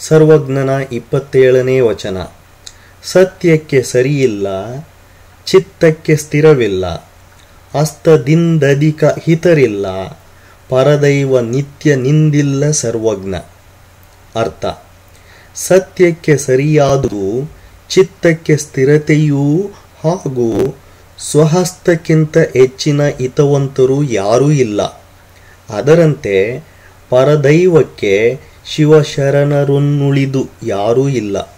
ಸರ್ವಜ್ಞನ ಇಪ್ಪತ್ತೇಳನೇ ವಚನ ಸತ್ಯಕ್ಕೆ ಸರಿಯಿಲ್ಲ ಚಿತ್ತಕ್ಕೆ ಸ್ಥಿರವಿಲ್ಲ ಹಸ್ತದಿಂದಧಿಕ ಹಿತರಿಲ್ಲ ಪರದೈವ ನಿತ್ಯ ನಿಂದಿಲ್ಲ ಸರ್ವಜ್ಞ ಅರ್ಥ ಸತ್ಯಕ್ಕೆ ಸರಿಯಾದುದು ಚಿತ್ತಕ್ಕೆ ಸ್ಥಿರತೆಯೂ ಹಾಗೂ ಸ್ವಹಸ್ತಕ್ಕಿಂತ ಹೆಚ್ಚಿನ ಹಿತವಂತರು ಯಾರೂ ಇಲ್ಲ ಅದರಂತೆ ಪರದೈವಕ್ಕೆ ಶಿವಶರಣರನ್ನುಳಿದು ಯಾರೂ ಇಲ್ಲ